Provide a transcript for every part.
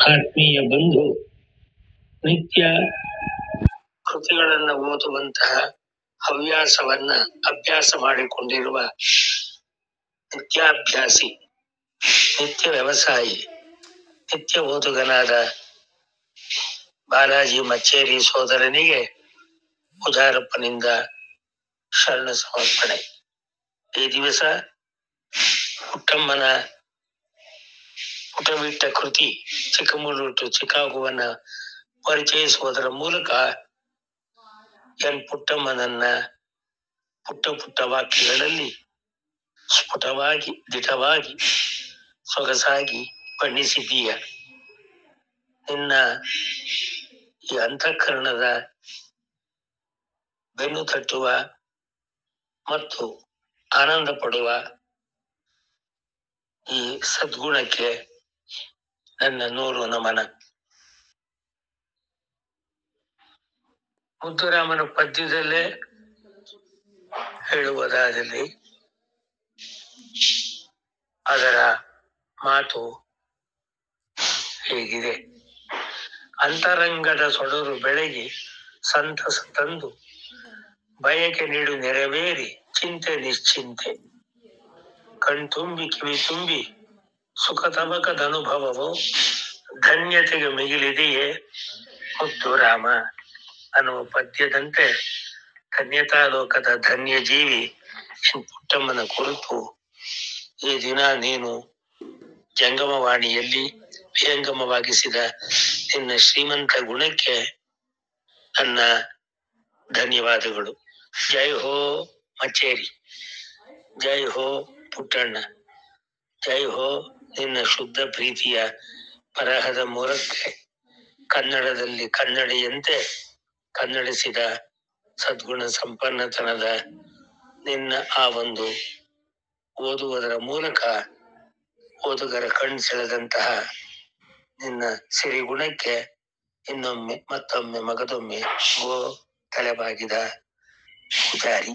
ಆತ್ಮೀಯ ಬಂಧು ನಿತ್ಯ ಕೃತಿಗಳನ್ನು ಓದುವಂತಹ ಹವ್ಯಾಸವನ್ನ ಅಭ್ಯಾಸ ಮಾಡಿಕೊಂಡಿರುವ ನಿತ್ಯಾಭ್ಯಾಸಿ ನಿತ್ಯ ವ್ಯವಸಾಯಿ ನಿತ್ಯ ಓದುಗನಾದ ಬಾಲಾಜಿ ಮಚ್ಚೇರಿ ಸೋದರನಿಗೆ ಉದಾರಪ್ಪನಿಂದ ಶರಣ ಸಮರ್ಪಣೆ ಈ ದಿವಸ ಪುಟ್ಟಮ್ಮನ ಪುಟಬಿಟ್ಟ ಕೃತಿ ಚಿಕ್ಕಮಗಳೂರು ಚಿಕಾಗೋವನ್ನ ಪರಿಚಯಿಸುವುದರ ಮೂಲಕ ಎನ್ ಪುಟ್ಟಮ್ಮನನ್ನ ಪುಟ್ಟ ಪುಟ್ಟ ವಾಕ್ಯಗಳಲ್ಲಿ ಸ್ಫುಟವಾಗಿ ದಿಟವಾಗಿ ಸೊಗಸಾಗಿ ಬಣ್ಣಿಸಿದ್ದೀಯ ನಿನ್ನ ಈ ಅಂತಃಕರಣದ ಬೆನ್ನು ತಟ್ಟುವ ಮತ್ತು ಆನಂದ ಪಡುವ ಈ ಸದ್ಗುಣಕ್ಕೆ ನನ್ನ ನೂರು ನಮನ ಮುದ್ದುರಾಮನ ಪದ್ಯದಲ್ಲೇ ಹೇಳುವುದಾದಲ್ಲಿ ಅದರ ಮಾತು ಹೀಗಿದೆ ಅಂತರಂಗದ ಸೊಡರು ಬೆಳಗಿ ಸಂತಸ ತಂದು ಬಯಕೆ ನೀಡು ನೆರವೇರಿ ಚಿಂತೆ ನಿಶ್ಚಿಂತೆ ಕಣ್ತುಂಬಿ ಕಿವಿ ತುಂಬಿ ಸುಖ ತಬಕದ ಅನುಭವವು ಧನ್ಯತೆಗೆ ಮಿಗಿಲಿದೆಯೇ ಮುದ್ದು ರಾಮ ಅನ್ನುವ ಪದ್ಯದಂತೆ ಧನ್ಯತಾ ಲೋಕದ ಧನ್ಯ ಜೀವಿ ಪುಟ್ಟಮ್ಮನ ಕುರಿತು ಈ ದಿನ ನೀನು ಜಂಗಮವಾಣಿಯಲ್ಲಿ ವಿಹಂಗಮವಾಗಿಸಿದ ನಿನ್ನ ಶ್ರೀಮಂತ ಗುಣಕ್ಕೆ ನನ್ನ ಧನ್ಯವಾದಗಳು ಜೈ ಹೋ ಮಚ್ಚೇರಿ ಜೈ ಹೋ ಪುಟ್ಟಣ್ಣ ಜೈ ಹೋ ನಿನ್ನ ಶುದ್ಧ ಪ್ರೀತಿಯ ಬರಹದ ಮೂಲಕ್ಕೆ ಕನ್ನಡದಲ್ಲಿ ಕನ್ನಡಿಯಂತೆ ಕನ್ನಡಿಸಿದ ಸದ್ಗುಣ ಸಂಪನ್ನತನದ ನಿನ್ನ ಆ ಒಂದು ಓದುವುದರ ಮೂಲಕ ಓದುಗರ ಕಣ್ಣು ಸೆಳೆದಂತಹ ನಿನ್ನ ಸಿರಿಗುಣಕ್ಕೆ ಇನ್ನೊಮ್ಮೆ ಮತ್ತೊಮ್ಮೆ ಮಗದೊಮ್ಮೆ ಗೋ ತಲೆಬಾಗಿದ ಪೂಜಾರಿ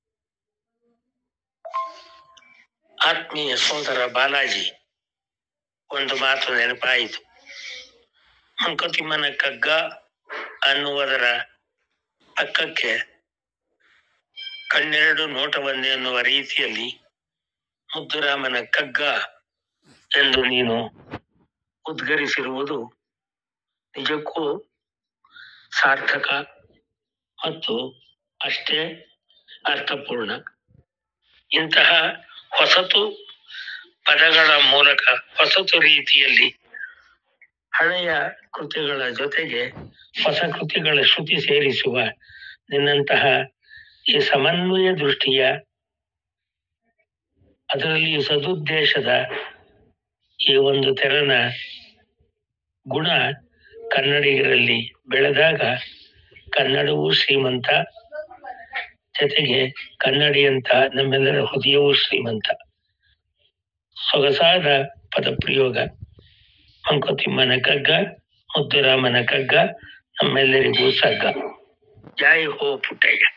ಆತ್ಮೀಯ ಸೋದರ ಬಾಲಾಜಿ ಒಂದು ಮಾತು ನೆನಪಾಯಿತು ಮಂಕುತಿಮ್ಮನ ಕಗ್ಗ ಅನ್ನುವುದರ ಪಕ್ಕಕ್ಕೆ ಕಣ್ಣೆರಡು ನೋಟವನ್ನೇ ಎನ್ನುವ ರೀತಿಯಲ್ಲಿ ಮುದ್ದುರಾಮನ ಕಗ್ಗ ಎಂದು ನೀನು ಉದ್ಗರಿಸಿರುವುದು ನಿಜಕ್ಕೂ ಸಾರ್ಥಕ ಮತ್ತು ಅಷ್ಟೇ ಅರ್ಥಪೂರ್ಣ ಇಂತಹ ಹೊಸತು ಪದಗಳ ಮೂಲಕ ಹೊಸತು ರೀತಿಯಲ್ಲಿ ಹಳೆಯ ಕೃತಿಗಳ ಜೊತೆಗೆ ಹೊಸ ಕೃತಿಗಳ ಶ್ರುತಿ ಸೇರಿಸುವ ನಿನ್ನಂತಹ ಈ ಸಮನ್ವಯ ದೃಷ್ಟಿಯ ಅದರಲ್ಲಿ ಸದುದ್ದೇಶದ ಈ ಒಂದು ತೆರನ ಗುಣ ಕನ್ನಡಿಗರಲ್ಲಿ ಬೆಳೆದಾಗ ಕನ್ನಡವೂ ಶ್ರೀಮಂತ ಜೊತೆಗೆ ಕನ್ನಡಿಯಂತ ನಮ್ಮೆಲ್ಲರ ಹೃದಯವೂ ಶ್ರೀಮಂತ ಸೊಗಸಾದ ಪದಪ್ರಯೋಗ ಮಂಕುತಿಮ್ಮನ ಕಗ್ಗ ಮುದ್ದುರಾಮನ ಕಗ್ಗ ನಮ್ಮೆಲ್ಲರಿಗೂ ಸಗ್ಗ ಜೈ ಹೋ ಪುಟ್ಟಯ್ಯ